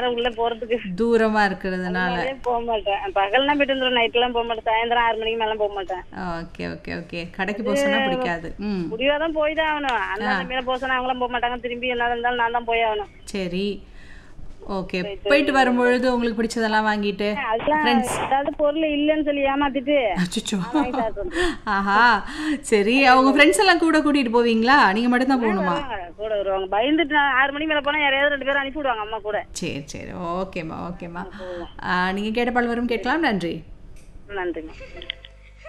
நேரம் உள்ள போறதுக்கு தூரமா இருக்கிறதுனால அதனாலே போக மாட்டேன் பகல்லாம் போயிட்டு வந்துடும் நைட் எல்லாம் போக மாட்டேன் சாயந்தரம் ஆறு மணிக்கு மேல போக மாட்டேன் ஓகே ஓகே ஓகே கடைக்கு போக சொன்னா பிடிக்காது ம் முடிவா தான் போய் தான் ஆகணும் அண்ணா தம்பியில போக சொன்னா அவங்களும் போக மாட்டாங்க திரும்பி என்ன இருந்தாலும் நான் தான் போய் ஆகணும் சரி ஓகே போயிட்டு வரும்பொழுது உங்களுக்கு பிடிச்சதெல்லாம் வாங்கிட்டு அதெல்லாம் ஏதாவது பொருள் இல்லைன்னு சொல்லி ஏமாத்திட்டு அச்சோ வாங்கி சாப்பிடணும். ஆஹா சரி அவங்க ஃப்ரெண்ட்ஸ் எல்லாம் கூட கூட்டிட்டு போவீங்களா நீங்க மட்டும் தான் போகணுமா வருவாங்க, கூட வருவாங்க பயந்துட்டு நான் ஆறு மணிக்கு மேல போனா யாரையாவது ரெண்டு பேரும் அனுப்பி விடுவாங்க அம்மா கூட சரி சரி ஓகேம்மா ஓகேம்மா ஆ, நீங்க கேட்ட பால் வரும் கேட்கலாம் நன்றி நன்றிங்க